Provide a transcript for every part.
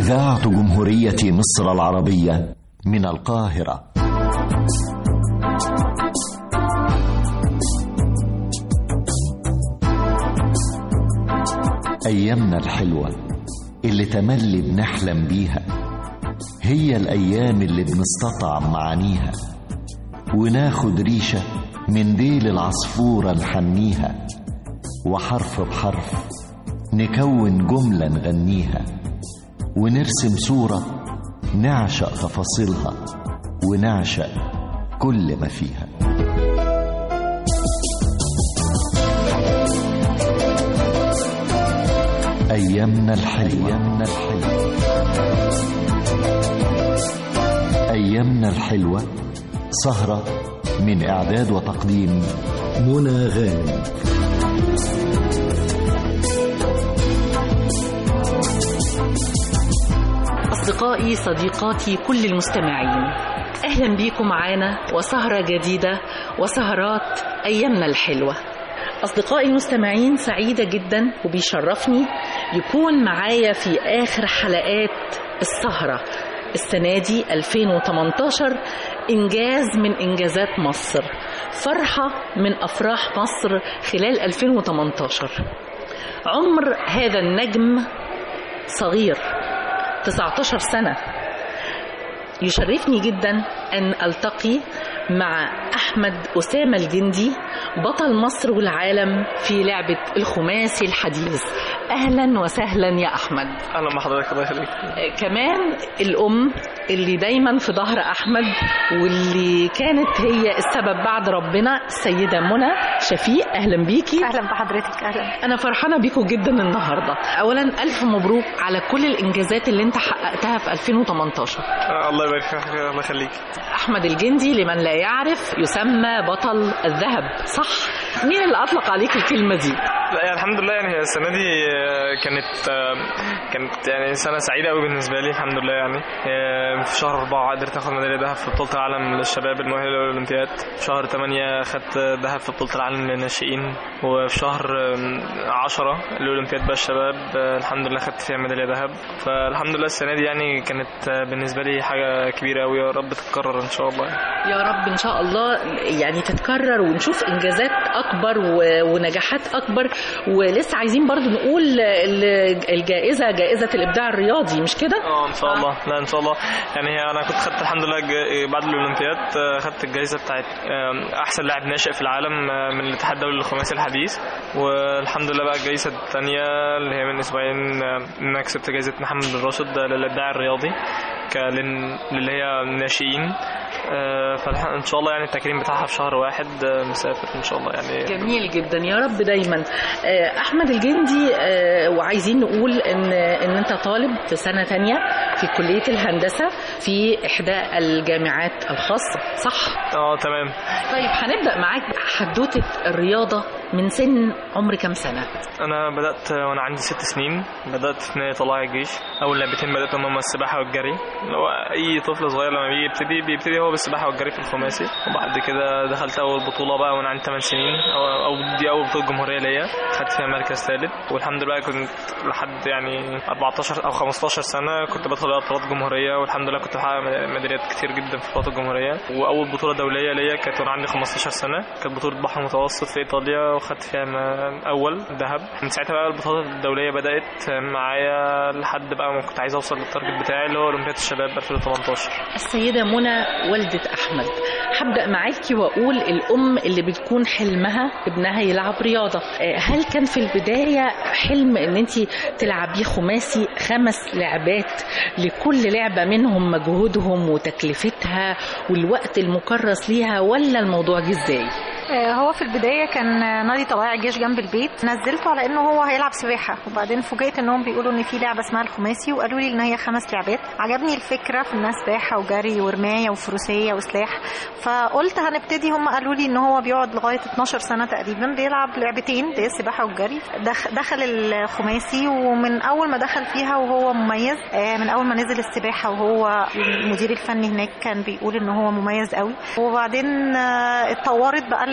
إذاعة جمهورية مصر العربية من القاهرة أيامنا الحلوة اللي تملي بنحلم بيها هي الأيام اللي بنستطعم معانيها وناخد ريشة من ديل العصفورة نحنيها وحرف بحرف نكون جملة نغنيها ونرسم صورة نعشق تفاصيلها ونعشق كل ما فيها أيامنا الحلوة أيامنا الحلوة أيامنا الحلوة سهرة من إعداد وتقديم منى غانم أصدقائي صديقاتي كل المستمعين أهلا بيكم معانا وسهرة جديدة وسهرات أيامنا الحلوة أصدقائي المستمعين سعيدة جدا وبيشرفني يكون معايا في آخر حلقات السهرة السنة دي 2018 إنجاز من إنجازات مصر فرحة من أفراح مصر خلال 2018 عمر هذا النجم صغير 19 سنة يشرفني جدا أن ألتقي مع أحمد أسامة الجندي بطل مصر والعالم في لعبة الخماسي الحديث أهلا وسهلا يا أحمد اهلا بحضرتك الله يخليك كمان الأم اللي دايما في ظهر أحمد واللي كانت هي السبب بعد ربنا السيدة منى شفيق أهلا بيكي اهلا بحضرتك اهلا أنا فرحانة بيكم جدا النهاردة أولا ألف مبروك على كل الإنجازات اللي أنت حققتها في 2018 آه، الله يبارك فيك الله يخليك أحمد الجندي لمن لا يعرف يسمى بطل الذهب صح؟ مين اللي أطلق عليك الكلمة دي؟ لا يعني الحمد لله يعني هي السنه دي آه، كانت آه، كانت يعني سنه سعيده قوي بالنسبه لي الحمد لله يعني آه، في شهر أربعة قدرت اخد ميداليه ذهب في بطوله العالم للشباب المؤهله للاولمبياد في شهر ثمانية خدت ذهب في بطوله العالم للناشئين وفي شهر آه، عشرة الاولمبياد بقى الشباب آه، الحمد لله خدت فيها ميداليه ذهب فالحمد لله السنه دي يعني كانت آه، بالنسبه لي حاجه كبيره قوي يا رب تتكرر ان شاء الله يا رب إن شاء الله يعني تتكرر ونشوف إنجازات أكبر و- ونجاحات أكبر ولسه عايزين برضو نقول ال- الجائزة جائزة الإبداع الرياضي مش كده؟ اه ان شاء الله لا ان شاء الله يعني هي انا كنت خدت الحمد لله ج- بعد الاولمبياد آه، خدت الجائزه بتاعت آم، احسن لاعب ناشئ في العالم آه، من الاتحاد الدولي للخماسي الحديث والحمد لله بقى الجائزه الثانيه اللي هي من اسبوعين آه، ان انا كسبت جائزه محمد بن راشد للابداع الرياضي كلن- اللي هي الناشئين فان شاء الله يعني التكريم بتاعها في شهر واحد آه، مسافر ان شاء الله يعني جميل جدا يا رب دايما آه، احمد الجندي آه، وعايزين نقول ان ان انت طالب في سنه تانية في كليه الهندسه في احدى الجامعات الخاصه صح اه تمام طيب هنبدا معاك حدوته الرياضه من سن عمر كام سنه انا بدات وانا عندي ست سنين بدات في نادي طلائع الجيش اول لعبتين بدات هما السباحه والجري اللي هو اي طفل صغير لما بيجي يبتدي بيبتدي هو بالسباحه والجري في الخماسي وبعد كده دخلت اول بطوله بقى وانا عندي 8 سنين او, أو دي اول بطوله جمهوريه ليا خدت فيها مركز ثالث والحمد لله كنت لحد يعني 14 او 15 سنه كنت بدخل بطولات جمهوريه والحمد لله كنت بحقق ميداليات كتير جدا في بطولات الجمهوريه واول بطوله دوليه ليا كانت وانا عندي 15 سنه كانت بطوله بحر متوسط في ايطاليا وخدت فيها م- اول ذهب من ساعتها بقى البطولات الدوليه بدات معايا لحد بقى ما كنت عايز اوصل للتارجت بتاعي اللي هو اولمبياد الشباب 2018 السيده منى والده احمد هبدا معاكي واقول الام اللي بتكون حلمها ابنها يلعب رياضه آه، هل كان في البدايه حلم ان انت تلعبيه خماسي خمس لعبات لكل لعبه منهم مجهودهم وتكلفتها والوقت المكرس ليها ولا الموضوع جه ازاي آه، هو في البداية كان نادي طلائع الجيش جنب البيت نزلته على انه هو هيلعب سباحة وبعدين فوجئت انهم بيقولوا ان في لعبة اسمها الخماسي وقالوا لي ان هي خمس لعبات عجبني الفكرة في انها سباحة وجري ورماية وفروسية وسلاح فقلت هنبتدي هم قالوا لي ان هو بيقعد لغاية 12 سنة تقريبا بيلعب لعبتين اللي هي السباحة والجري دخ- دخل الخماسي ومن اول ما دخل فيها وهو مميز آه، من اول ما نزل السباحة وهو المدير الفني هناك كان بيقول ان هو مميز قوي وبعدين آه، اتطورت بقى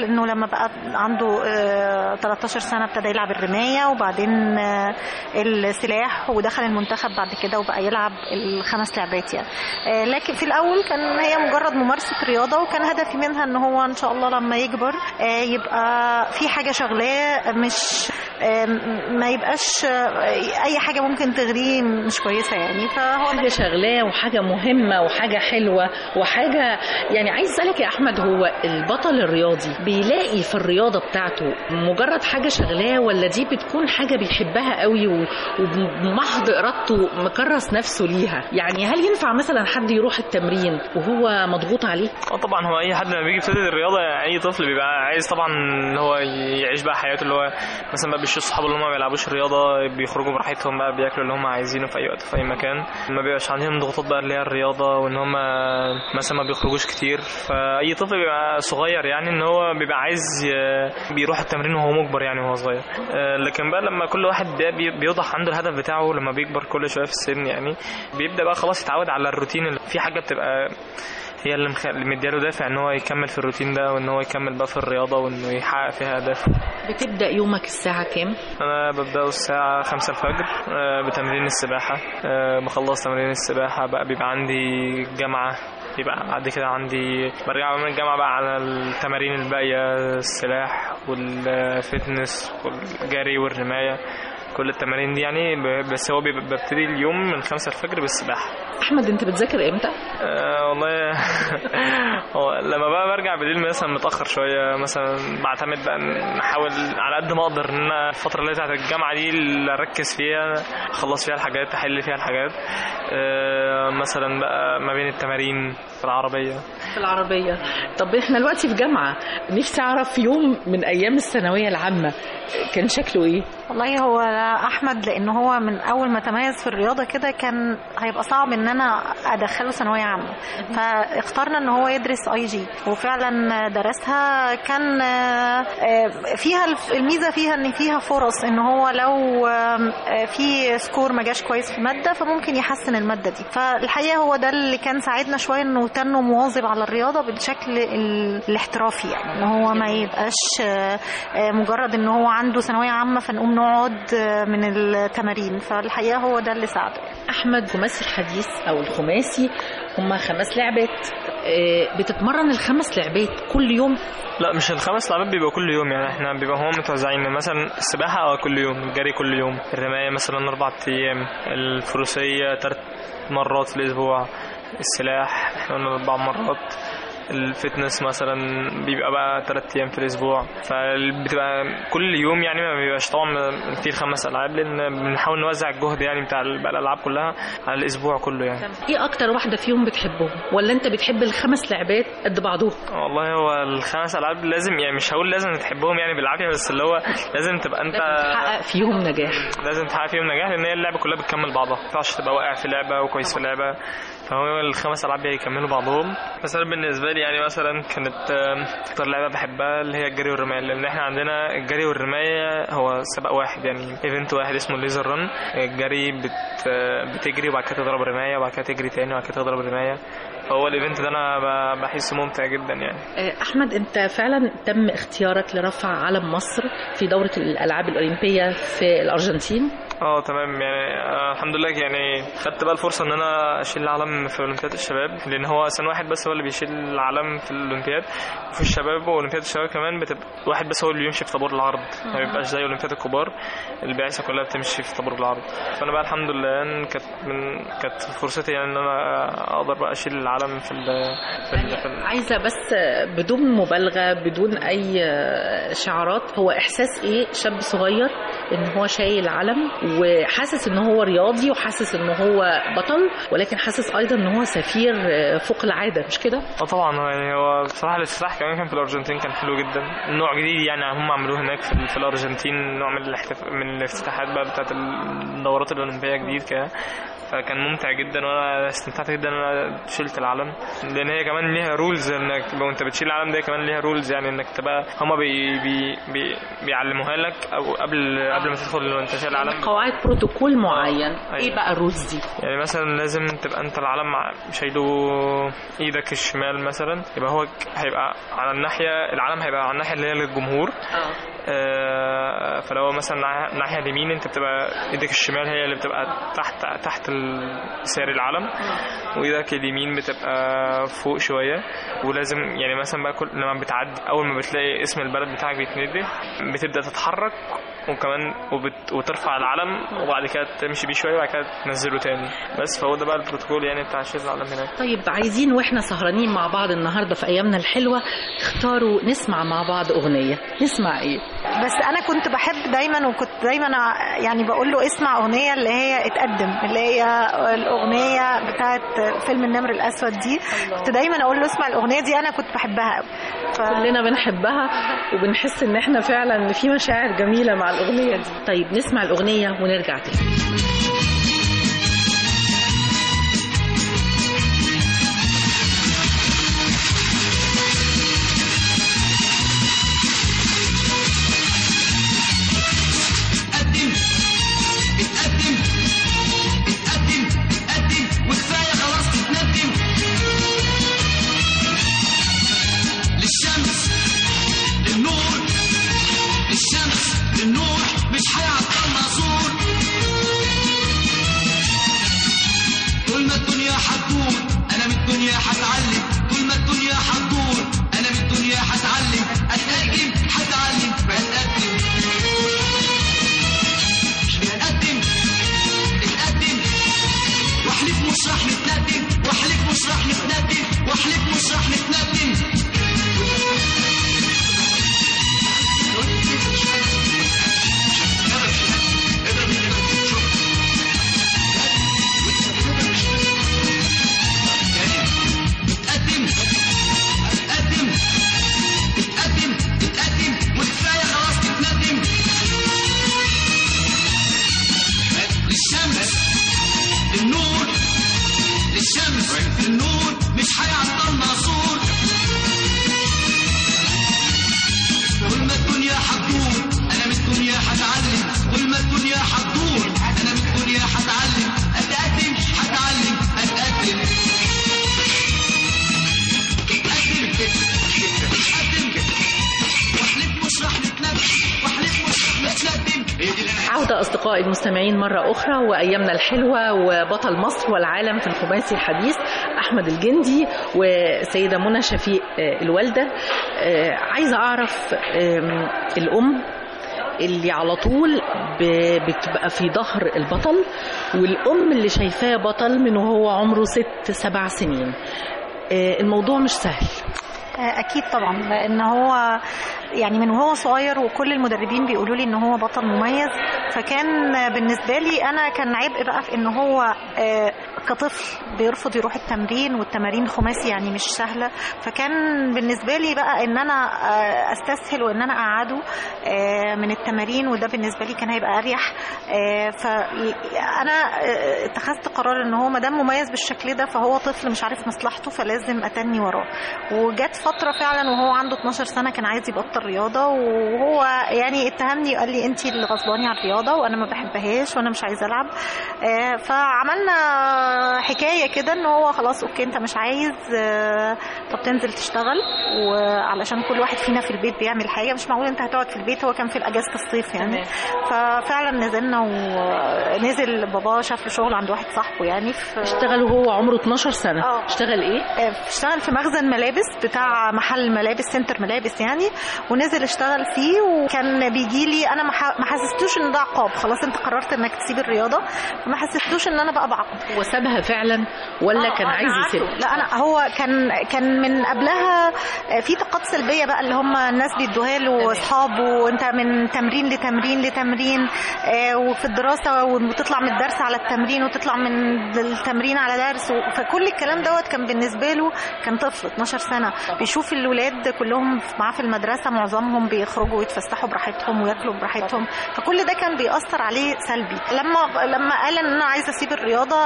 انه لما بقى عنده آه، 13 سنه ابتدى يلعب الرمايه وبعدين آه، السلاح ودخل المنتخب بعد كده وبقى يلعب الخمس لعبات يعني آه، لكن في الاول كان هي مجرد ممارسه رياضه وكان هدفي منها ان هو ان شاء الله لما يكبر آه، يبقى في حاجه شغلاه مش آه، ما يبقاش آه، اي حاجه ممكن تغريه مش كويسه يعني فهو حاجة شغلاه وحاجة مهمة وحاجة حلوة وحاجة يعني عايز أسألك يا أحمد هو البطل الرياضي بيلاقي في الرياضة بتاعته مجرد حاجة شغلاه ولا دي بتكون حاجة بيحبها قوي و- وبمحض إرادته مكرس نفسه ليها يعني هل ينفع مثلا حد يروح التمرين وهو مضغوط عليه؟ اه طبعا هو اي حد لما بيجي يبتدي الرياضه يعني اي طفل بيبقى عايز طبعا ان هو يعيش بقى حياته اللي هو مثلا بقى بيشوف صحابه اللي هم ما بيلعبوش رياضه بيخرجوا براحتهم بقى بياكلوا اللي هم عايزينه في اي وقت في اي مكان ما بيبقاش عندهم ضغوطات بقى اللي هي الرياضه وان هم مثلا ما بيخرجوش كتير فاي طفل بيبقى صغير يعني ان هو بيبقى عايز ي- بيروح التمرين وهو مجبر يعني وهو صغير آه، لكن بقى لما كل واحد بي- بي- بيوضح عنده الهدف بتاعه لما بيكبر كل شويه في السن يعني بيبدا بقى خلاص يتعود على الروتين اللي في حاجه بتبقى هي اللي مخ... اللي مدياله دافع ان هو يكمل في الروتين ده وان هو يكمل بقى في الرياضه وانه يحقق فيها اهداف بتبدأ يومك الساعة كام؟ انا ببدا الساعه 5 الفجر آه، بتمرين السباحه آه، بخلص تمرين السباحه بقى بيبقى عندي جامعه يبقى بعد كده عندي برجع من الجامعة بقى على التمارين الباقية السلاح والفتنس والجري والرماية كل التمارين دي يعني ب- بس هو بيبقى- ببتدي اليوم من خمسة الفجر بالسباحة أحمد أنت بتذاكر إمتى؟ آه والله هو لما بقى برجع بالليل مثلا متأخر شوية مثلا بعتمد بقى إن أحاول على قد ما أقدر إن أنا الفترة اللي بتاعت الجامعة دي اللي أركز فيها أخلص فيها الحاجات أحل فيها الحاجات آه مثلا بقى ما بين التمارين في العربية في العربية طب احنا دلوقتي في جامعة نفسي اعرف يوم من ايام الثانوية العامة كان شكله ايه والله هو احمد لان هو من اول ما تميز في الرياضه كده كان هيبقى صعب ان انا ادخله ثانويه عامه فاخترنا ان هو يدرس اي جي وفعلا درسها كان آه، آه، فيها الف- الميزه فيها ان فيها فرص ان هو لو آم، آه، في سكور ما جاش كويس في ماده فممكن يحسن الماده دي فالحقيقه هو ده اللي كان ساعدنا شويه انه تنه مواظب على الرياضه بالشكل ال- الاحترافي يعني ان هو ما يبقاش آه، آه، مجرد ان هو عنده ثانويه عامه فنقوم نقعد آه، من التمارين فالحقيقه هو ده اللي ساعده احمد خماسي الحديث او الخماسي هما خمس لعبات اه، بتتمرن الخمس لعبات كل يوم لا مش الخمس لعبات بيبقى كل يوم يعني احنا بيبقى هم متوزعين مثلا السباحة اه كل يوم الجري كل يوم الرماية مثلا أربع أيام الفروسية تلات مرات في الأسبوع السلاح احنا قلنا أربع مرات الفتنس مثلا بيبقى بقى تلات أيام في الأسبوع فبتبقى كل يوم يعني ما بيبقاش طبعا في الخمس ألعاب لأن بنحاول نوزع الجهد يعني بتاع بقى الألعاب كلها على الأسبوع كله يعني ايه اكتر واحدة فيهم بتحبهم ولا انت بتحب الخمس لعبات قد بعضهم والله هو الخمس العاب لازم يعني مش هقول لازم تحبهم يعني بالعافيه بس اللي هو لازم تبقى انت تحقق فيهم نجاح لازم تحقق فيهم نجاح لان هي اللعبه كلها بتكمل بعضها ما ينفعش تبقى واقع في لعبه وكويس في لعبه فهو الخمس العاب بيكملوا بعضهم مثلا بالنسبه لي يعني مثلا كانت آم، اكتر لعبه بحبها اللي هي الجري والرمايه لان احنا عندنا الجري والرمايه هو سباق واحد يعني ايفنت واحد اسمه الليزر رن الجري بت بتجري وبعد كده تضرب رمايه وبعد كده تجري تاني وبعد كده تضرب رمايه فهو الايفنت ده انا ب- بحسه ممتع جدا يعني اه، احمد انت فعلا تم اختيارك لرفع علم مصر في دورة الالعاب الاولمبية في الارجنتين اه تمام يعني آه الحمد لله يعني خدت بقى الفرصه ان انا اشيل العلم في اولمبياد الشباب لان هو سنه واحد بس هو اللي بيشيل العلم في الاولمبياد وفي الشباب واولمبياد الشباب كمان بتبقى واحد بس هو اللي بيمشي في طابور العرض ما بيبقاش زي اولمبياد الكبار البعثه كلها بتمشي في طابور العرض فانا بقى الحمد لله إن كانت من كانت فرصتي يعني ان انا اقدر بقى اشيل العلم في ال في, ال في ال عايزة بس بدون مبالغة بدون أي شعارات هو إحساس إيه شاب صغير إن هو شايل علم وحاسس إن هو رياضي وحاسس إن هو بطل ولكن حاسس أيضا إن هو سفير فوق العادة مش كده؟ اه طبعا هو يعني هو بصراحه الافتتاح كمان كان في الارجنتين كان حلو جدا نوع جديد يعني هم عملوه هناك في, في الارجنتين نوع من الاحتف... من الافتتاحات بقى بتاعت الدورات الاولمبيه جديد كده فكان ممتع جدا وانا استمتعت جدا ان انا شلت العلم لان هي كمان ليها رولز انك تبقى وانت بتشيل العلم ده كمان ليها رولز يعني انك تبقى هما بي بي بي بيعلموها لك او قبل قبل قبل ما تدخل وانت شايل العلم قواعد بروتوكول معين أيوة. ايه بقى الرولز دي يعني مثلا لازم تبقى انت العلم مع- شايله ايدك الشمال مثلا يبقى هو ك- هيبقى على الناحيه العلم هيبقى على الناحيه اللي هي للجمهور اه آه، فلو مثلا ناح- الناحيه اليمين انت بتبقى ايدك الشمال هي اللي بتبقى تحت تحت ال- سعر العلم وايدك اليمين بتبقى فوق شويه ولازم يعني مثلا بقى كل لما بتعدي اول ما بتلاقي اسم البلد بتاعك بيتنده بتبدا تتحرك وكمان وبت... وترفع العلم وبعد كده تمشي بيه شويه وبعد كده تنزله تاني بس فهو ده بقى البروتوكول يعني بتاع شيل العلم هناك طيب عايزين واحنا سهرانين مع بعض النهارده في ايامنا الحلوه تختاروا نسمع مع بعض اغنيه نسمع ايه بس انا كنت بحب دايما وكنت دايما ع- يعني بقول له اسمع اغنيه اللي هي اتقدم اللي هي الاغنيه بتاعت فيلم النمر الاسود دي كنت دايما اقول له اسمع الاغنيه دي انا كنت بحبها قوي ف... كلنا بنحبها وبنحس ان احنا فعلا ان في مشاعر جميله مع الاغنيه دي طيب نسمع الاغنيه ونرجع تاني اتقدم اتقدم اتقدم اتقدم وكفايه خلاص تتندم للشمس للنور للشمس للنور مش هيعطلنا زور طول ما الدنيا هتدور انا من الدنيا هتعلم طول ما الدنيا هتدور انا من الدنيا هتعلم اتقدم هتعلم اتقدم اتقدم اتقدم واحلف مش راح نتندم واحلف مش راح نتندم واحلف مش راح نتندم اتقدم اتقدم اتقدم اتقدم وكفايه خلاص تتندم للشمس للنور للشمس للنور مش هيعطلنا صور طول ما الدنيا هتدور انا من الدنيا هتعلم طول ما الدنيا هتدور انا من الدنيا هتعلم اتقدم هتعلم اتقدم اتقدم اتقدم واحلف مش راح نتندم واحلف مش راح نتندم هي دي اللي انا عودة أصدقائي المستمعين مرة أخرى وأيامنا الحلوة وبطل مصر والعالم في الخماسي الحديث أحمد الجندي وسيدة منى شفيق آه، الوالدة آه، عايزة أعرف آم، الأم اللي على طول ب- بتبقى في ظهر البطل والأم اللي شايفاه بطل من وهو عمره ست سبع سنين آه، الموضوع مش سهل اكيد طبعا لان هو يعني من وهو صغير وكل المدربين بيقولوا لي ان هو بطل مميز فكان بالنسبه لي انا كان عبء بقى في ان هو آه، كطفل بيرفض يروح التمرين والتمارين خماسي يعني مش سهله فكان بالنسبه لي بقى ان انا آه، استسهل وان انا اقعده آه، من التمارين وده بالنسبه لي كان هيبقى اريح آه، فانا آه، اتخذت قرار ان هو ما دام مميز بالشكل ده فهو طفل مش عارف مصلحته فلازم اتني وراه وجت فتره فعلا وهو عنده 12 سنه كان عايز يبطل رياضه وهو يعني اتهمني وقال لي انت اللي غصباني على الرياضه وانا ما بحبهاش وانا مش عايزه العب آه، فعملنا حكايه كده ان هو خلاص اوكي انت مش عايز آه، طب تنزل تشتغل وعلشان كل واحد فينا في البيت بيعمل حاجه مش معقول انت هتقعد في البيت هو كان في اجازه الصيف يعني ففعلا نزلنا ونزل بابا شاف له شغل عند واحد صاحبه يعني في اشتغل وهو عمره 12 سنة آه. اشتغل إيه؟ آه، اشتغل في مخزن ملابس بتاع محل ملابس سنتر ملابس يعني ونزل اشتغل فيه وكان بيجي لي انا ما ح- ما حسستوش ان ده عقاب خلاص انت قررت انك تسيب الرياضه فما حسستوش ان انا بقى بعاقب هو سابها فعلا ولا آه، كان آه، عايز أنا عارفه. يسيبها؟ لا انا هو كان كان من قبلها آه، في طاقات سلبيه بقى اللي هم الناس بيدوها له اصحابه وانت من تمرين لتمرين لتمرين آه، وفي الدراسه وتطلع من الدرس على التمرين وتطلع من التمرين على درس و- فكل الكلام دوت كان بالنسبه له كان طفل 12 سنه بيشوف الولاد كلهم معاه في المدرسه معظمهم بيخرجوا ويتفسحوا براحتهم وياكلوا براحتهم فكل ده كان بيأثر عليه سلبي لما لما قال ان انا عايزه اسيب الرياضه انا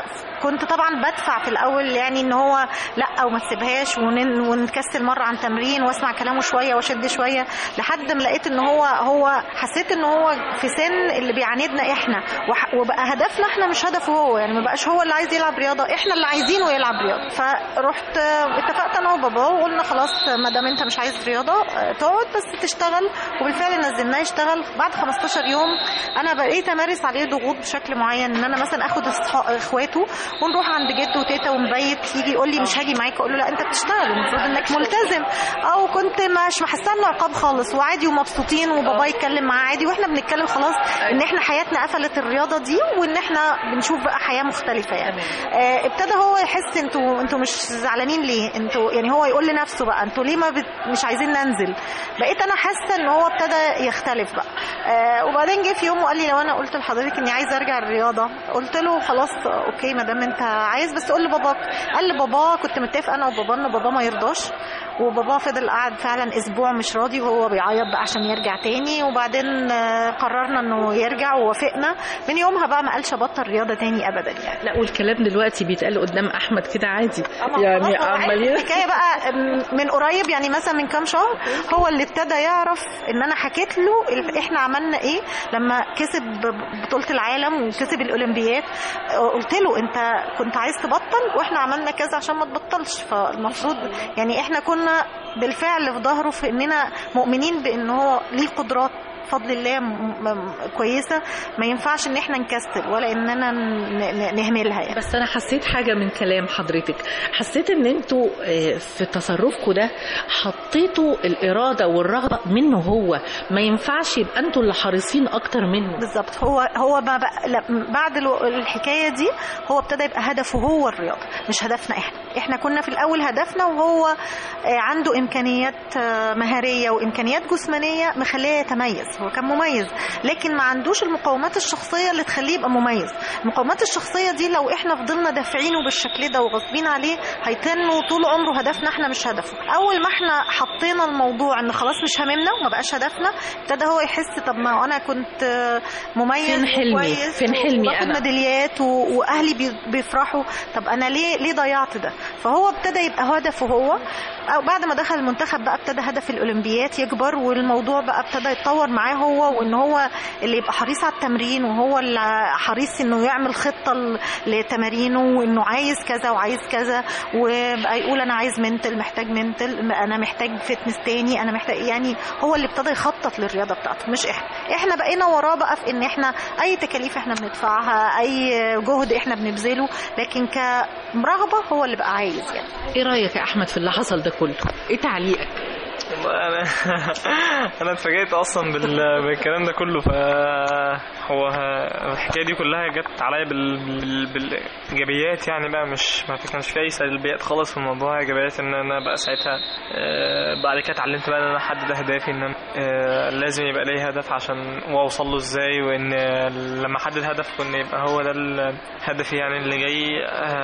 كنت طبعا بدفع في الاول يعني ان هو لا وما تسيبهاش ون- ونكسل مره عن تمرين واسمع كلامه شويه واشد شويه لحد ما لقيت ان هو هو حسيت ان هو في سن اللي بيعاندنا احنا وح- وبقى هدفنا احنا مش هدفه هو يعني ما بقاش هو اللي عايز يلعب رياضه احنا اللي عايزينه يلعب رياضه فرحت آه، اتفقت انا وبابا وقلنا خلاص ما دام انت مش عايز رياضه آه، تقعد بس تشتغل وبالفعل نزلناه يشتغل بعد 15 يوم انا بقيت امارس عليه ضغوط بشكل معين ان انا مثلا اخد أصح- اخواته ونروح عند جد وتيتا ونبيت يجي يقول لي مش هاجي معاك اقول له لا انت بتشتغل المفروض انك ملتزم او كنت مش محسه انه عقاب خالص وعادي ومبسوطين وبابا يتكلم معاه عادي واحنا بنتكلم خلاص ان احنا حياتنا قفلت الرياضه دي وان احنا بنشوف بقى حياه مختلفه يعني آه ابتدى هو يحس انتوا انتوا مش زعلانين ليه انتوا يعني هو يقول لنفسه بقى انتوا ليه ما بت... مش عايزين ننزل بقيت انا حاسه ان هو ابتدى يختلف بقى آه وبعدين جه في يوم وقال لي لو انا قلت لحضرتك اني عايزه ارجع الرياضه قلت له خلاص اوكي ما دام انت عايز بس قول لباباك قال لي بابا كنت متفق انا وبابا ان بابا ما يرضاش وبابا فضل قاعد فعلا اسبوع مش راضي وهو بيعيط بقى عشان يرجع تاني وبعدين آه، قررنا انه يرجع ووافقنا من يومها بقى ما قالش ابطل رياضه تاني ابدا يعني لا والكلام دلوقتي بيتقال قدام احمد كده عادي أما يعني خلاص هو عارف عمالين الحكايه بقى من قريب يعني مثلا من كام شهر هو اللي ابتدى يعرف ان انا حكيت له ال- احنا عملنا ايه لما كسب بطوله العالم وكسب الاولمبياد قلت له انت كنت عايز تبطل واحنا عملنا كذا عشان ما تبطلش فالمفروض يعني احنا كنا بالفعل في ظهره في اننا مؤمنين بان هو ليه قدرات بفضل الله م- م- كويسه ما ينفعش ان احنا نكسل ولا اننا ن- ن- نهملها يعني بس انا حسيت حاجه من كلام حضرتك حسيت ان انتوا آه، في تصرفكم ده حطيتوا الاراده والرغبه منه هو ما ينفعش يبقى انتوا اللي حريصين اكتر منه بالظبط هو هو ما بقى لا بعد الو- الحكايه دي هو ابتدى يبقى هدفه هو الرياضه مش هدفنا احنا احنا كنا في الاول هدفنا وهو آه، عنده امكانيات آه، مهاريه وامكانيات جسمانيه مخليه يتميز هو كان مميز لكن ما عندوش المقومات الشخصيه اللي تخليه يبقى مميز المقومات الشخصيه دي لو احنا فضلنا دافعينه بالشكل ده وغاصبين عليه هيتنه طول عمره هدفنا احنا مش هدفه اول ما احنا حطينا الموضوع ان خلاص مش هاممنا وما بقاش هدفنا ابتدى هو يحس طب ما انا كنت آه، مميز فين حلمي؟ وكويس فين حلمي وباخد أنا؟ ميداليات و- واهلي بي- بيفرحوا طب انا ليه ليه ضيعت ده فهو ابتدى يبقى هدفه هو أو بعد ما دخل المنتخب بقى ابتدى هدف الاولمبيات يكبر والموضوع بقى ابتدى يتطور معاه هو وان هو اللي يبقى حريص على التمرين وهو اللي حريص انه يعمل خطه ل- لتمارينه وانه عايز كذا وعايز كذا وبقى يقول انا عايز منتل محتاج منتل انا محتاج فتنس تاني انا محتاج يعني هو اللي ابتدى يخطط للرياضه بتاعته مش احنا احنا بقينا وراه بقى في ان احنا اي تكاليف احنا بندفعها اي جهد احنا بنبذله لكن كرغبه هو اللي بقى عايز يعني ايه رايك يا احمد في اللي حصل ده كله ايه تعليقك والله انا انا اتفاجئت اصلا بال... بالكلام ده كله ف هو الحكايه دي كلها جت عليا بال... بال... بالايجابيات يعني بقى مش ما كانش في اي سلبيات خالص في الموضوع ايجابيات ان انا بقى ساعتها آه، بعد كده اتعلمت بقى ان انا احدد اهدافي ان أنا آه، لازم يبقى لي هدف عشان واوصل له ازاي وان لما احدد هدف وان يبقى هو ده الهدف يعني اللي جاي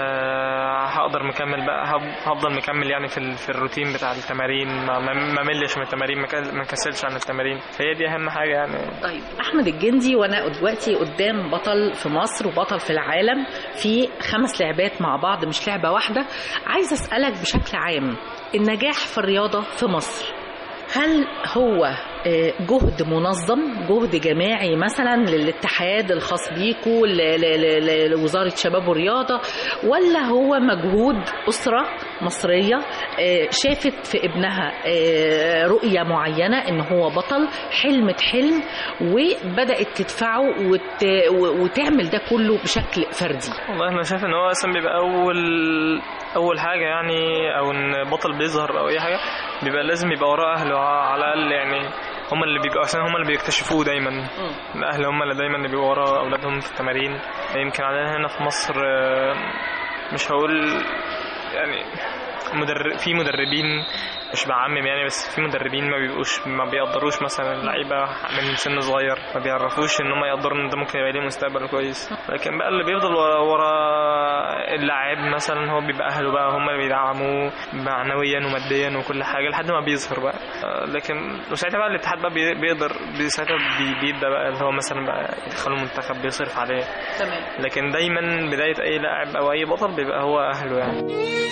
آه، هقدر مكمل بقى هب- هفضل مكمل يعني في ال- في الروتين بتاع التمارين ما ما ما ملش من التمارين ما كل- ما كسلش عن التمارين فهي دي اهم حاجه يعني طيب احمد الجندي وانا دلوقتي قدام بطل في مصر وبطل في العالم في خمس لعبات مع بعض مش لعبه واحده عايز اسالك بشكل عام النجاح في الرياضه في مصر هل هو آه، جهد منظم جهد جماعي مثلا للاتحاد الخاص بيكو ل- ل- ل- لوزارة شباب والرياضة ولا هو مجهود أسرة مصرية آه، شافت في ابنها آه، رؤية معينة ان هو بطل حلمت حلم وبدأت تدفعه وت... وتعمل ده كله بشكل فردي والله انا شايف ان هو اصلا بيبقى اول اول حاجه يعني او ان بطل بيظهر او اي حاجه بيبقى لازم يبقى وراه اهله على الاقل يعني هم اللي بيبقوا عشان هم اللي بيكتشفوه دايما الاهل هم اللي دايما اللي بيبقوا ورا اولادهم في التمارين يمكن عندنا هنا في مصر آه، مش هقول يعني مدرب في مدربين مش بعمم يعني بس في مدربين ما بيبقوش ما بيقدروش مثلا اللعيبه من سن صغير ما بيعرفوش ان هم يقدروا ان ده ممكن يبقى ليه مستقبل كويس لكن بقى اللي بيفضل ورا, ورا اللاعب مثلا هو بيبقى اهله بقى هم اللي بيدعموه معنويا وماديا وكل حاجه لحد ما بيظهر بقى آه، لكن وساعتها بقى الاتحاد بقى بي- بيقدر بي- ساعتها بي- بيبدا بقى اللي هو مثلا بقى يدخله المنتخب بيصرف عليه تمام لكن دايما بدايه اي لاعب او اي بطل بيبقى هو اهله يعني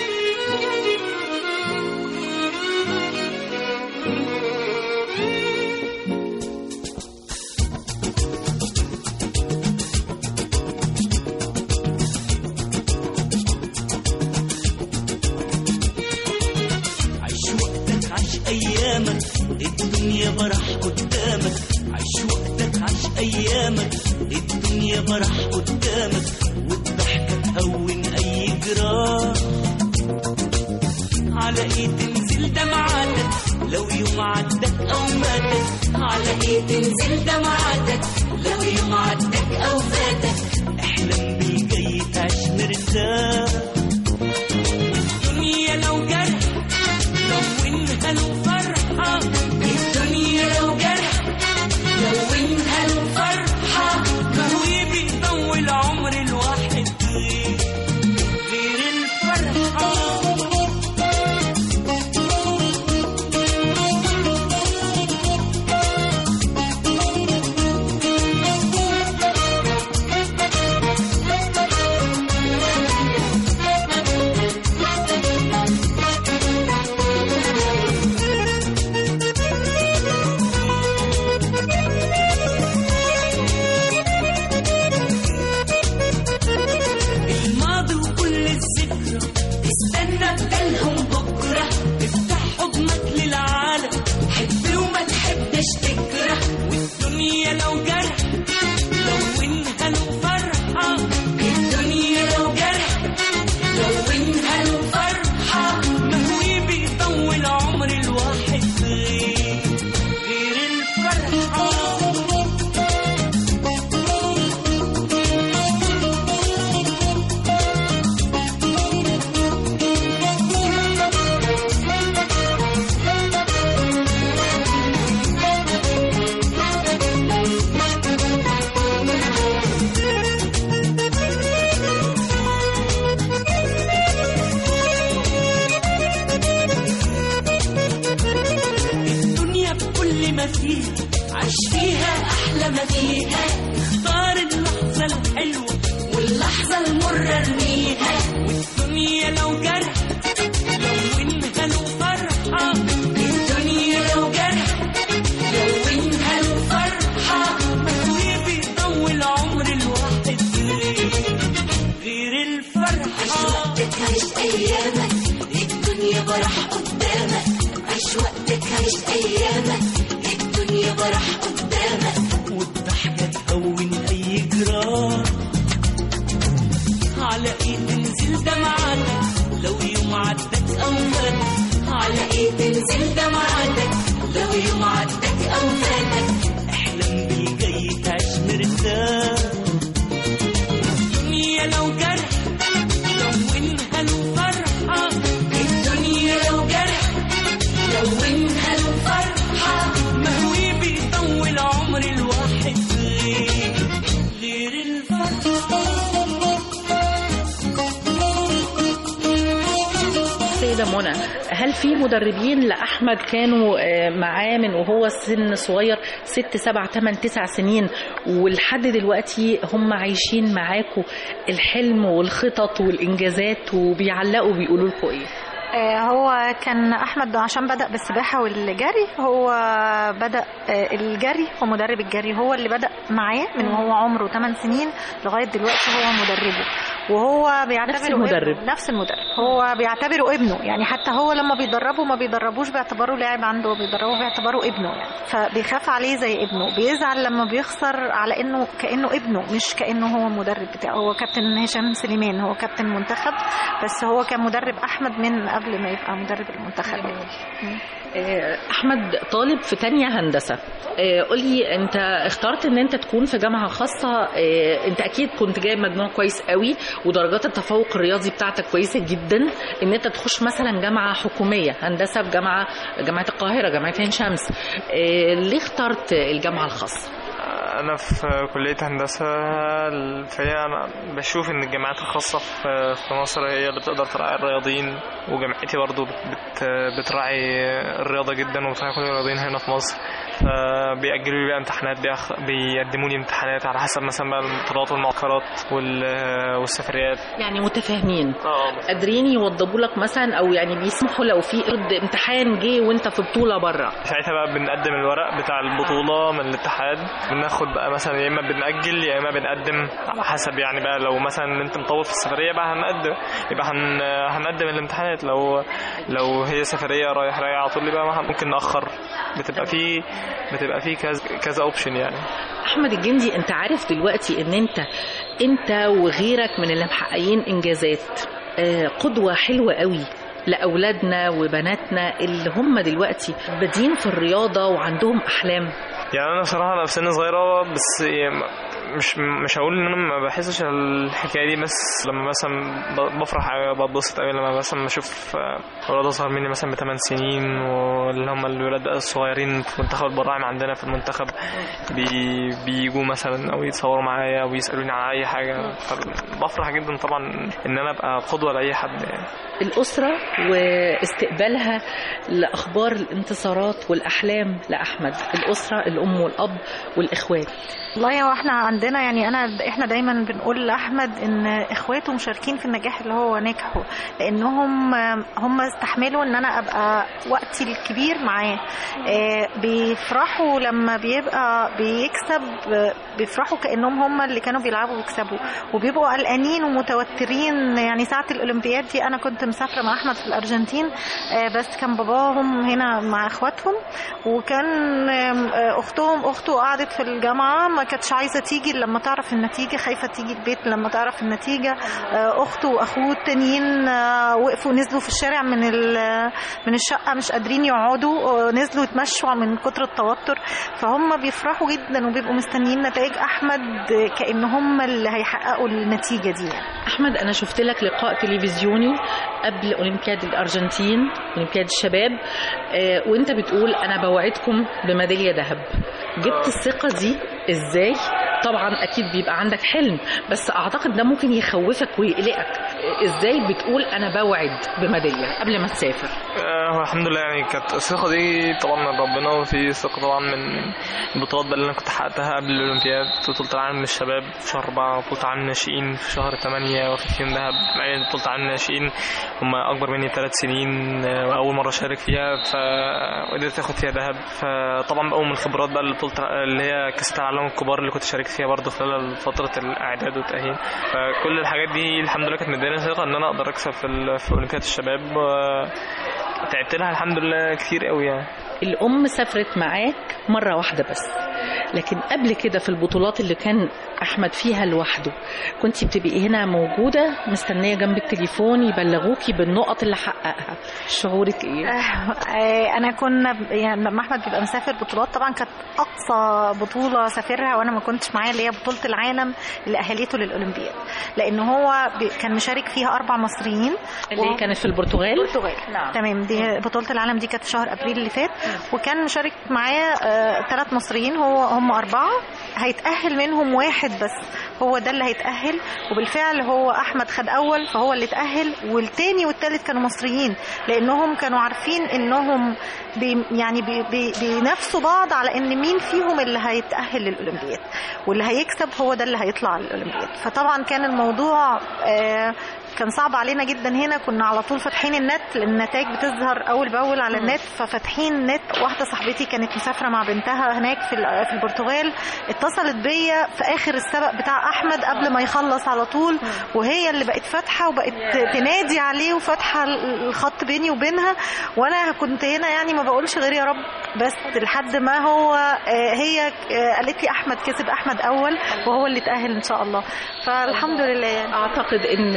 عيش وقتك عيش ايامك الدنيا برح قدامك عيش وقتك عيش ايامك الدنيا برح قدامك والضحكة تهون اي جراح على ايه تنزل دمعاتك لو يوم عدك او ماتك على ايه تنزل دمعاتك لو يوم عدك او فاتك احلم بالجاي تعيش مرتاح الدنيا لو جرح لونها له فرحة الدنيا لو جرح لونها له فرحة ما هو بيطول عمر الواحد غير غير الفرحة الماضي وكل الذكرى استنى بدلهم بكرة افتح حضنك للعالم حب وما تحبش تكره والدنيا لو جرح لونها له فرحة الدنيا لو جرح لونها له فرحة ما هو بيطول عمر الواحد غير غير الفرحة الدنيا بكل ما فيها عيش فيها احلى ما فيها اختار اللحظه الحلوه واللحظه المره ارميها والدنيا لو جرح لونها له فرحه الدنيا لو جرح لونها له فرحه ما هو بيطول عمر الواحد غير غير الفرحه عيش ايامك الدنيا برح قدامك عيش وقتك عيش ايامك الدنيا برح قدامك والضحكة تهون أي جراح على إيه تنزل دمعاتك لو يوم عدك أو فاتك على إيه تنزل دمعاتك لو يوم عدك أو فاتك احلم بالجاي تعيش مرتاح الدنيا لو جرح لونها له فرحة الدنيا لو جرح لونها له فرحة ما هو بيطول عمر الواحد غير غير الفرحة سيدة منى هل في مدربين لأحمد كانوا آه، معاه من وهو سن صغير ست سبع تمن تسع سنين ولحد دلوقتي هم عايشين معاكوا الحلم والخطط والإنجازات وبيعلقوا بيقولوا لكم إيه؟ آه، هو كان احمد عشان بدا بالسباحه والجري هو بدا آه، الجري هو مدرب الجري هو اللي بدا معاه من وهو عمره 8 سنين لغايه دلوقتي هو مدربه وهو بيعتبره نفس المدرب. ابنه. نفس المدرب هو بيعتبره ابنه يعني حتى هو لما بيدربه ما بيدربوش باعتباره لاعب عنده بيدربه باعتباره ابنه يعني فبيخاف عليه زي ابنه بيزعل لما بيخسر على انه كانه ابنه مش كانه هو مدرب بتاعه هو كابتن هشام سليمان هو كابتن منتخب بس هو كان مدرب احمد من قبل ما يبقى مدرب المنتخب يعني. آه، أحمد طالب في تانية هندسة آه، قولي أنت اخترت أن أنت تكون في جامعة خاصة آه، أنت أكيد كنت جايب مجموع كويس قوي ودرجات التفوق الرياضي بتاعتك كويسة جدا أن أنت تخش مثلا جامعة حكومية هندسة في جامعة جامعة القاهرة جامعة عين شمس آه، ليه اخترت الجامعة الخاصة؟ انا في كليه هندسه فهي انا بشوف ان الجامعات الخاصه في في مصر هي اللي بتقدر تراعي الرياضيين وجامعتي برضو بت بتراعي الرياضه جدا وبتراعي كل الرياضيين هنا في مصر فبيأجلوا لي بقى امتحانات بيأخ... بيقدموا لي امتحانات على حسب مثلا بقى البطولات والمعسكرات وال... والسفريات يعني متفاهمين اه قادرين يوضبوا لك مثلا او يعني بيسمحوا لو في ارض امتحان جه وانت في بطوله بره ساعتها بقى بنقدم الورق بتاع البطولة من الاتحاد بناخد بقى مثلا يا إما بنأجل يا إما بنقدم على حسب يعني بقى لو مثلا أنت مطول في السفرية بقى هنقدم يبقى هن هنقدم الامتحانات لو لو هي سفرية رايح رايح على طول يبقى ما- ممكن نأخر بتبقى في بتبقى في كذا كذا اوبشن يعني احمد الجندي انت عارف دلوقتي ان انت انت وغيرك من اللي محققين انجازات آه، قدوه حلوه قوي لاولادنا وبناتنا اللي هم دلوقتي بادين في الرياضه وعندهم احلام يعني انا بصراحه انا في سن صغيره بس يعني مش مش هقول ان انا ما بحسش الحكايه دي بس لما مثلا ب- بفرح أوي بتبسط قوي لما مثلا بشوف اولاد اصغر مني مثلا بثمان سنين واللي هم الولاد بقى الصغيرين في منتخب البراعم عندنا في المنتخب بي بيجوا مثلا او يتصوروا معايا او يسالوني على اي حاجه فبفرح جدا طبعا ان انا ابقى قدوه لاي حد يعني الأسرة واستقبالها لأخبار الانتصارات والأحلام لأحمد الأسرة الأم والأب والإخوات والله هو احنا عندنا يعني انا احنا دايما بنقول لاحمد ان اخواته مشاركين في النجاح اللي هو نجحه لانهم هم استحملوا ان انا ابقى وقتي الكبير معاه آه، بيفرحوا لما بيبقى بيكسب آه، بيفرحوا كانهم هم اللي كانوا بيلعبوا ويكسبوا وبيبقوا قلقانين ومتوترين يعني ساعه الاولمبياد دي انا كنت مسافره مع احمد في الارجنتين آه، بس كان باباهم هنا مع اخواتهم وكان آم، آه، اختهم اخته قعدت في الجامعه ما كانتش عايزه تيجي إلا لما تعرف النتيجه خايفه تيجي البيت لما تعرف النتيجه آه، اخته واخوه التانيين آه، وقفوا نزلوا في الشارع من ال- من الشقه مش قادرين يقعدوا آه، نزلوا يتمشوا من كتر التوتر فهم بيفرحوا جدا وبيبقوا مستنيين نتائج احمد آه، كان هم اللي هيحققوا النتيجه دي يعني. أحمد أنا شفت لك لقاء تلفزيوني قبل أولمبياد الأرجنتين أولمبياد الشباب آه، وأنت بتقول أنا بوعدكم بميدالية ذهب جبت الثقة دي إزاي؟ طبعا أكيد بيبقى عندك حلم بس أعتقد ده ممكن يخوفك ويقلقك آه، إزاي بتقول أنا بوعد بميدالية قبل ما تسافر آه، هو الحمد لله يعني كانت الثقة دي طبعا من ربنا وفي ثقة طبعا من البطولات بقى اللي أنا كنت حققتها قبل الأولمبياد بطولة العالم للشباب في شهر أربعة بطولة العالم للناشئين في شهر تمانية واخد فيهم دهب معايا بطولة العالم للناشئين هم أكبر مني بثلاث سنين آه، وأول مرة أشارك فيها فقدرت آخد فيها دهب فطبعا بقى من الخبرات بقى اللي بطولة اللي هي كأس العالم الكبار اللي كنت شاركت فيها برضه خلال فترة الإعداد والتأهيل فكل الحاجات دي الحمد لله كانت مدياني ثقة إن أنا أقدر أكسب في ال- في أولمبياد الشباب و- تعبت لها الحمد لله كتير قوي يعني الأم سافرت معاك مرة واحدة بس لكن قبل كده في البطولات اللي كان أحمد فيها لوحده كنت بتبقي هنا موجودة مستنية جنب التليفون يبلغوكي بالنقط اللي حققها شعورك إيه؟ آه، انا كنا ب- يعني لما احمد بيبقى مسافر بطولات طبعا كانت اقصى بطوله سافرها وانا ما كنتش معاه اللي هي بطوله العالم اللي اهلته للاولمبياد لان هو بي- كان مشارك فيها اربع مصريين اللي و- كانت في البرتغال البرتغال نعم. تمام دي بطوله العالم دي كانت في شهر ابريل اللي فات وكان مشارك معاه ثلاث مصريين هو هم اربعه هيتاهل منهم واحد بس هو ده اللي هيتاهل وبالفعل هو احمد خد اول فهو اللي اتاهل والتاني والتالت كانوا مصريين لانهم كانوا عارفين انهم بي يعني بي بي بينافسوا بعض على ان مين فيهم اللي هيتاهل للاولمبياد واللي هيكسب هو ده اللي هيطلع للاولمبياد فطبعا كان الموضوع آه كان صعب علينا جدا هنا كنا على طول فاتحين النت لان النتائج بتظهر اول باول على النت ففاتحين النت واحده صاحبتي كانت مسافره مع بنتها هناك في ال- في البرتغال اتصلت بيا في اخر السبق بتاع احمد قبل ما يخلص على طول وهي اللي بقت فاتحه وبقت تنادي عليه وفاتحه ال- الخط بيني وبينها وانا كنت هنا يعني ما بقولش غير يا رب بس لحد ما هو آه، هي آه، قالت لي احمد كسب احمد اول وهو اللي اتاهل ان شاء الله فالحمد لله يعني أعتقد إن تتويج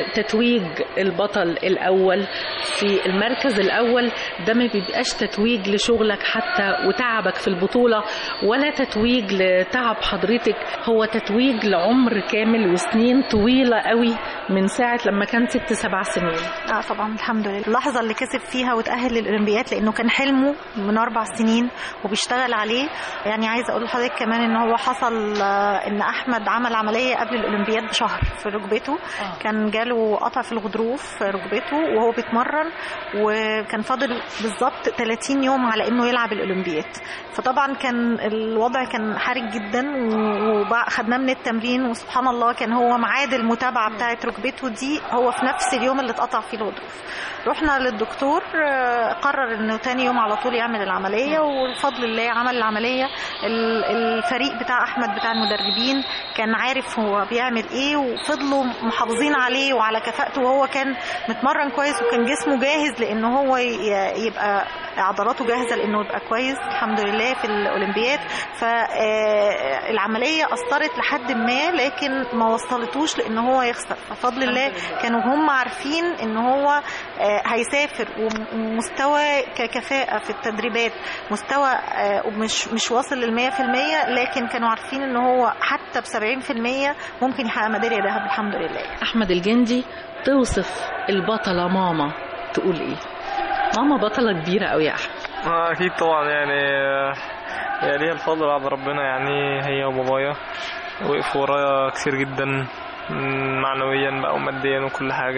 تتويج البطل الأول في المركز الأول ده ما بيبقاش تتويج لشغلك حتى وتعبك في البطولة ولا تتويج لتعب حضرتك هو تتويج لعمر كامل وسنين طويلة قوي من ساعة لما كان ست سبع سنين اه طبعا الحمد لله اللحظه اللي كسب فيها وتاهل للاولمبياد لانه كان حلمه من اربع سنين وبيشتغل عليه يعني عايزه اقول لحضرتك كمان ان هو حصل آه، ان احمد عمل عمليه قبل الاولمبياد بشهر في ركبته آه. كان جاله قطع في الغضروف في ركبته وهو بيتمرن وكان فاضل بالظبط 30 يوم على انه يلعب الاولمبياد فطبعا كان الوضع كان حرج جدا وخدناه من التمرين وسبحان الله كان هو ميعاد المتابعه بتاعه ركبته دي هو في نفس اليوم اللي اتقطع فيه الغضروف رحنا للدكتور آه، قرر انه تاني يوم على طول يعمل العمليه والفضل الله عمل العمليه ال- الفريق بتاع احمد بتاع المدربين كان عارف هو بيعمل ايه وفضلوا محافظين عليه وعلى كفاءته وهو كان متمرن كويس وكان جسمه جاهز لان هو ي- يبقى عضلاته جاهزه لانه يبقى كويس الحمد لله في الاولمبياد فالعمليه اثرت لحد ما لكن ما وصلتوش لان هو يخسر ففضل الله كانوا هم عارفين ان هو آه، هيسافر ومستوى ككفاءه في التدريبات مستوى آه، مش مش واصل لل 100% لكن كانوا عارفين ان هو حتى ب 70% ممكن يحقق ميداليه ذهب الحمد لله أحمد الجندي توصف البطلة ماما تقول إيه؟ ماما بطلة كبيرة أوي يا أحمد آه، اكيد طبعا يعني آه، هي ليها الفضل بعد ربنا يعني هي وبابايا وقفوا ورايا كتير جدا م، معنويا بقى وماديا وكل حاجة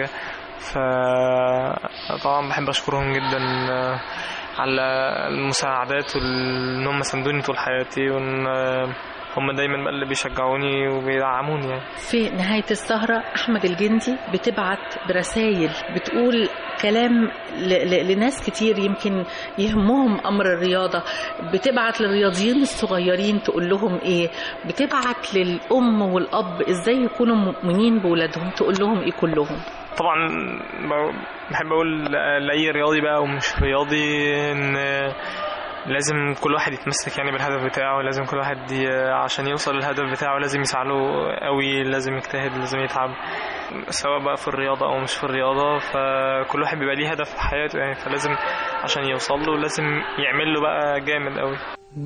فطبعا بحب اشكرهم جدا آه، على المساعدات وان هم ساندوني طول حياتي وان آه، هم دايما بقى اللي بيشجعوني وبيدعموني يعني في نهاية السهرة أحمد الجندي بتبعت برسائل بتقول كلام ل- ل- لناس كتير يمكن يهمهم أمر الرياضة بتبعت للرياضيين الصغيرين تقول لهم إيه بتبعت للأم والأب إزاي يكونوا مؤمنين بولادهم تقول لهم إيه كلهم طبعا ب- بحب اقول ل- لاي رياضي بقى ومش رياضي ان لازم كل واحد يتمسك يعني بالهدف بتاعه لازم كل واحد ي- عشان يوصل للهدف بتاعه لازم يسعى له قوي لازم يجتهد لازم يتعب سواء بقى في الرياضة أو مش في الرياضة فكل واحد بيبقى ليه هدف في حياته يعني فلازم عشان يوصل له لازم يعمل له بقى جامد قوي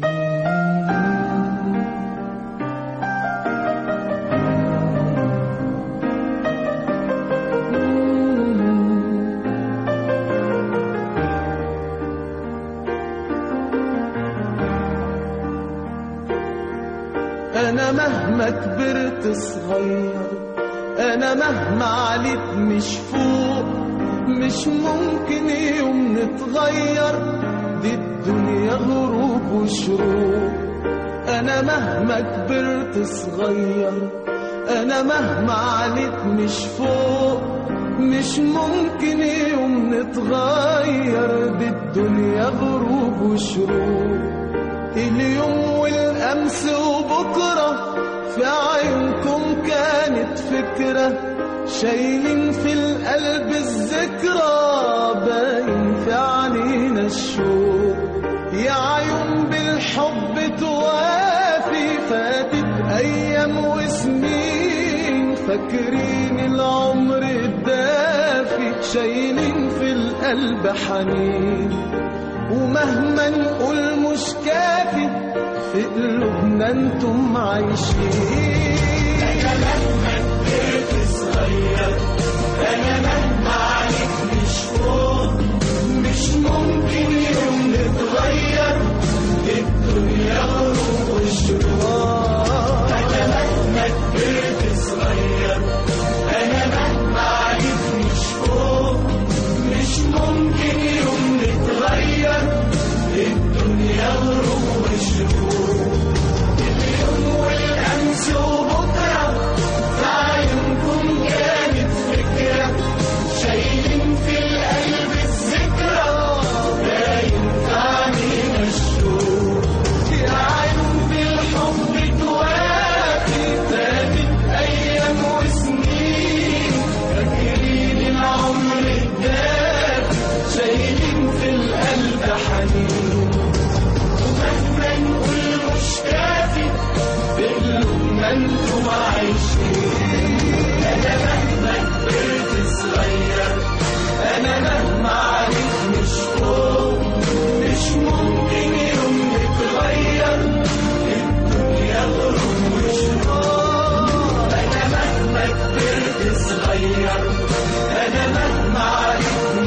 انا مهما كبرت صغير انا مهما عليت مش فوق مش ممكن يوم نتغير دي الدنيا غروب وشروق انا مهما كبرت صغير انا مهما عليت مش فوق مش ممكن يوم نتغير دي الدنيا غروب وشروق اليوم والأمس وبكرة في عيونكم كانت فكرة شايلين في القلب الذكرى باين في عينينا الشوق يا عيون بالحب توافي فاتت أيام وسنين فاكرين العمر الدافي شايلين في القلب حنين ومهما نقول مش كافي في قلوبنا انتم عايشين انا مهما كبرت صغير انا مهما عليك مش فوق مش ممكن يوم نتغير الدنيا غروب والشروق انا مهما كبرت صغير انا مهما عليك مش فوق مش ممكن يوم نتغير الدنيا غروب وشروق اليوم والامس وبكره في عيونكم كانت فكره شايفين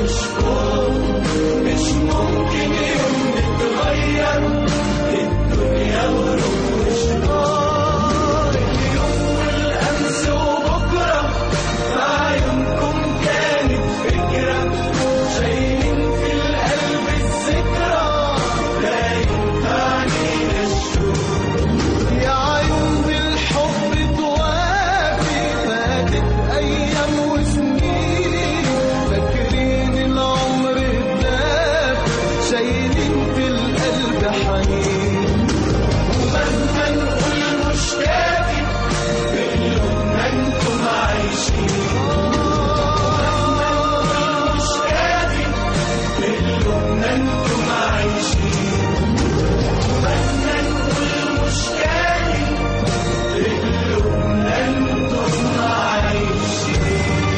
مش فوق مش ممكن يوم نتغير الدنيا غروب وشرار اليوم والأمس وبكرة في عيونكم كانت فكرة شايلين في القلب الذكرى باين في عينينا الشوق يا عيون بالحب توافي فاتت أيام وسنين فاكرين العمر الدافي شايلين في القلب حنين ومهما نقول مش كافي بقلوبنا انتم عايشين مهما نقول مش كافي بقلوبنا انتم عايشين مهما نقول مش كافي بقلوبنا انتم عايشين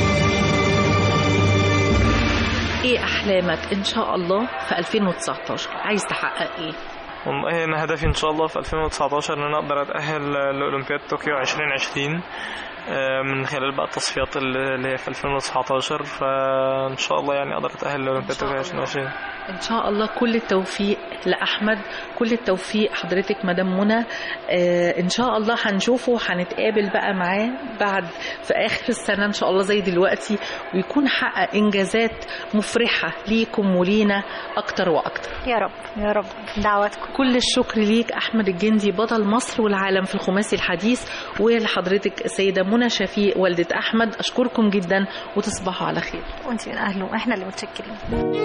ايه احلامك ان شاء الله في 2019 عايز تحقق ايه والله انا هدفي ان شاء الله في 2019 ان انا اقدر اتاهل لاولمبياد طوكيو 2020 آه، من خلال بقى التصفيات اللي اللي هي في 2019 فان شاء الله يعني اقدر اتاهل لاولمبياد طوكيو 2020 ان شاء الله كل التوفيق لاحمد كل التوفيق حضرتك مدام منى آه ان شاء الله هنشوفه وهنتقابل بقى معاه بعد في اخر السنه ان شاء الله زي دلوقتي ويكون حقق انجازات مفرحه ليكم ولينا اكتر واكتر يا رب يا رب دعواتكم كل الشكر ليك احمد الجندي بطل مصر والعالم في الخماسي الحديث ولحضرتك السيده منى شفيق والده احمد اشكركم جدا وتصبحوا على خير وانت من اهله احنا اللي متشكرين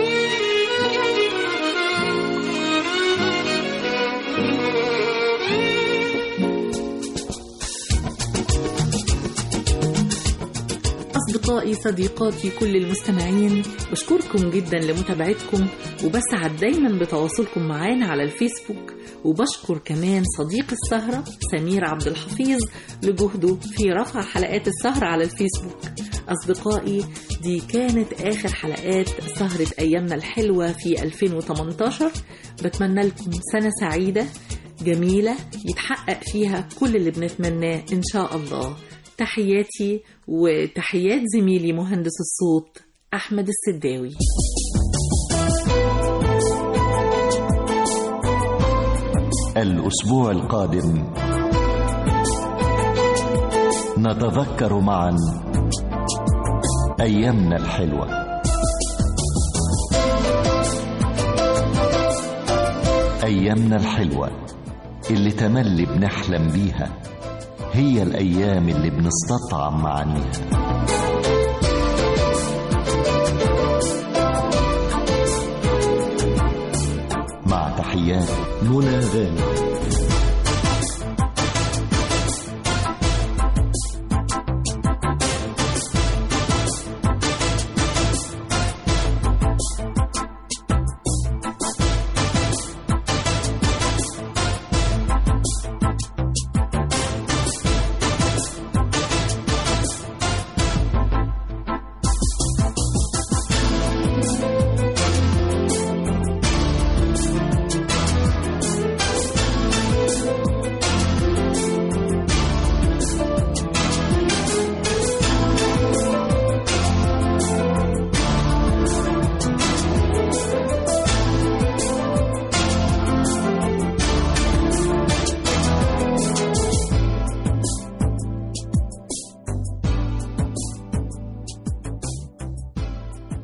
أصدقائي صديقاتي كل المستمعين بشكركم جدا لمتابعتكم وبسعد دايما بتواصلكم معانا على الفيسبوك وبشكر كمان صديق السهرة سمير عبد الحفيظ لجهده في رفع حلقات السهرة على الفيسبوك أصدقائي دي كانت آخر حلقات سهرة أيامنا الحلوة في 2018 بتمنى لكم سنة سعيدة جميلة يتحقق فيها كل اللي بنتمناه إن شاء الله تحياتي وتحيات زميلي مهندس الصوت أحمد السداوي الأسبوع القادم نتذكر معا أيامنا الحلوة أيامنا الحلوة اللي تملي بنحلم بيها هي الأيام اللي بنستطعم معانيها مع تحيات منى غانم